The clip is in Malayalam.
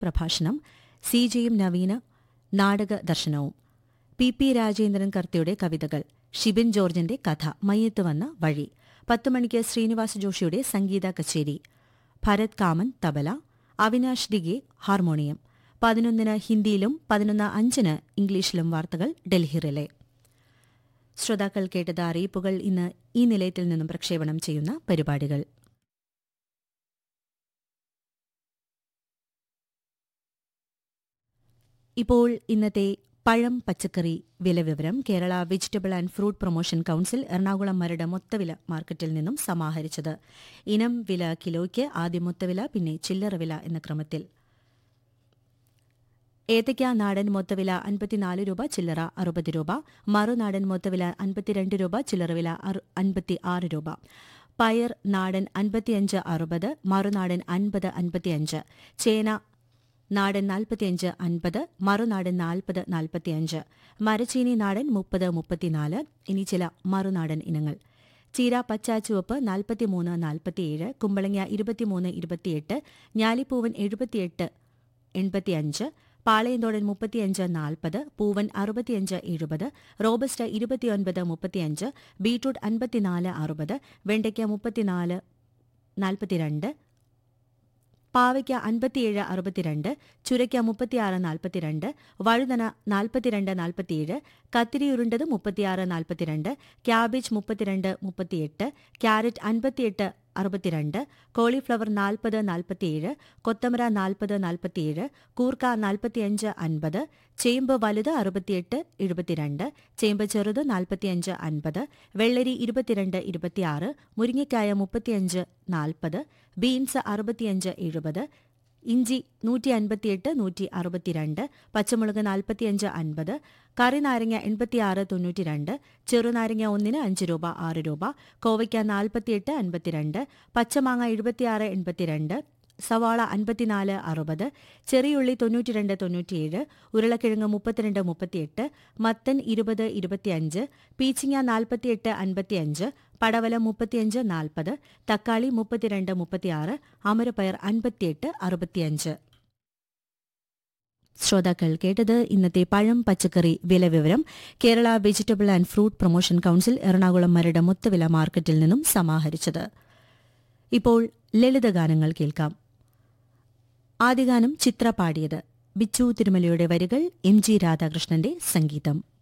പ്രഭാഷണം സി ജെയും നവീന നാടക ദർശനവും പി പി രാജേന്ദ്രൻ കർത്തിയുടെ കവിതകൾ ഷിബിൻ ജോർജിന്റെ കഥ മയ്യത്ത് വന്ന വഴി പത്ത് മണിക്ക് ശ്രീനിവാസ് ജോഷിയുടെ സംഗീത കച്ചേരി ഭരത് കാമൻ തബല അവിനാഷ് ഡിഗെ ഹാർമോണിയം പതിനൊന്നിന് ഹിന്ദിയിലും പതിനൊന്ന് അഞ്ചിന് ഇംഗ്ലീഷിലും വാർത്തകൾ ഡൽഹി റിലേ ശ്രോതാക്കൾ കേട്ടത് അറിയിപ്പുകൾ ഇന്ന് ഈ നിലയത്തിൽ നിന്നും പ്രക്ഷേപണം ചെയ്യുന്ന പരിപാടികൾ ഇപ്പോൾ ഇന്നത്തെ പഴം പച്ചക്കറി വില വിവരം Kerala vegetable and fruit promotion council Ernakulam Maradu മൊത്തവില മാർക്കറ്റിൽ നിന്നും സമാഹരിച്ചത് ഇനം വില കിലോയ്ക്ക് ആദ്യം മൊത്തവില പിന്നെ ചില്ലറ വില എന്ന ക്രമത്തിൽ ഏത്തയ്ക്ക നാടൻ മൊത്തവില അൻപത്തിനാല് രൂപ ചില്ലറ അറുപത് രൂപ മറുനാടൻ മൊത്തവില അൻപത്തിരണ്ട് രൂപ ചില്ലറ വില അൻപത്തി ആറ് രൂപ പയർ നാടൻ അൻപത്തിയഞ്ച് അറുപത് മറുനാടൻ അൻപത് അൻപത്തിയഞ്ച് ചേന നാടൻ നാൽപ്പത്തിയഞ്ച് അൻപത് മറുനാടൻ നാൽപ്പത് നാൽപ്പത്തിയഞ്ച് മരച്ചീനി നാടൻ മുപ്പത് മുപ്പത്തിനാല് ഇനി ചില മറുനാടൻ ഇനങ്ങൾ ചീര പച്ച ചുവപ്പ് നാൽപ്പത്തിമൂന്ന് നാൽപ്പത്തിയേഴ് കുമ്പളങ്ങ ഇരുപത്തിമൂന്ന് ഇരുപത്തിയെട്ട് ഞാലിപ്പൂവൻ എഴുപത്തിയെട്ട് എൺപത്തിയഞ്ച് പാളയന്തോടൻ മുപ്പത്തിയഞ്ച് നാൽപ്പത് പൂവൻ അറുപത്തിയഞ്ച് എഴുപത് റോബസ്റ്റ് ഇരുപത്തിയൊൻപത് മുപ്പത്തിയഞ്ച് ബീട്രൂട്ട് അൻപത്തിനാല് അറുപത് വെണ്ടയ്ക്ക മുപ്പത്തിനാല് നാൽപ്പത്തിരണ്ട് പാവയ്ക്ക അൻപത്തിയേഴ് അറുപത്തിരണ്ട് ചുരയ്ക്ക മുപ്പത്തിയാറ് നാൽപ്പത്തിരണ്ട് വഴുതന നാൽപ്പത്തിരണ്ട് നാൽപ്പത്തിയേഴ് കത്തിരി ഉരുണ്ടത് മുപ്പത്തിയാറ് നാൽപ്പത്തിരണ്ട് ക്യാബേജ് മുപ്പത്തിരണ്ട് മുപ്പത്തിയെട്ട് ക്യാരറ്റ് അൻപത്തിയെട്ട് അറുപത്തിരണ്ട് കോളിഫ്ലവർ നാൽപ്പത് നാൽപ്പത്തിയേഴ് കൊത്തമര നാൽപ്പത് നാൽപ്പത്തിയേഴ് കൂർക്ക നാൽപ്പത്തിയഞ്ച് അൻപത് ചേമ്പ് വലുത് അറുപത്തിയെട്ട് എഴുപത്തിരണ്ട് ചേമ്പ് ചെറുത് നാൽപ്പത്തിയഞ്ച് അൻപത് വെള്ളരി ഇരുപത്തിരണ്ട് ഇരുപത്തിയാറ് മുരിങ്ങയ്ക്കായ മുപ്പത്തിയഞ്ച് നാൽപ്പത് ബീൻസ് അറുപത്തിയഞ്ച് എഴുപത് ഇഞ്ചി നൂറ്റി അൻപത്തിയെട്ട് നൂറ്റി അറുപത്തിരണ്ട് പച്ചമുളക് നാൽപ്പത്തിയഞ്ച് അൻപത് കറിനാരങ്ങ എൺപത്തിയാറ് തൊണ്ണൂറ്റിരണ്ട് ചെറുനാരങ്ങ ഒന്നിന് അഞ്ച് രൂപ ആറ് രൂപ കോവയ്ക്ക നാൽപ്പത്തിയെട്ട് അൻപത്തിരണ്ട് പച്ചമാങ്ങ എഴുപത്തിയാറ് എൺപത്തിരണ്ട് സവാള അൻപത്തിനാല് അറുപത് ചെറിയുള്ളി തൊണ്ണൂറ്റിരണ്ട് തൊണ്ണൂറ്റിയേഴ് ഉരുളക്കിഴങ്ങ് മുപ്പത്തിരണ്ട് മുപ്പത്തിയെട്ട് മത്തൻ ഇരുപത് ഇരുപത്തിയഞ്ച് പീച്ചിങ്ങ നാൽപ്പത്തിയെട്ട് അൻപത്തിയഞ്ച് പടവലം മുപ്പത്തിയഞ്ച് നാൽപ്പത് തക്കാളി മുപ്പത്തിരണ്ട് മുപ്പത്തിയാറ് അമരപ്പയർ അൻപത്തിയെട്ട് അറുപത്തിയഞ്ച് ശ്രോതാക്കൾ കേട്ടത് ഇന്നത്തെ പഴം പച്ചക്കറി വില വിവരം Kerala vegetable and fruit promotion council Ernakulam Maradu മൊത്തവില മാർക്കറ്റിൽ നിന്നും സമാഹരിച്ചത് ഇപ്പോൾ ലളിതഗാനങ്ങൾ കേൾക്കാം ആദ്യഗാനം ചിത്ര പാടിയത് ബിച്ചു തിരുമലയുടെ വരികൾ എം ജി രാധാകൃഷ്ണന്റെ സംഗീതം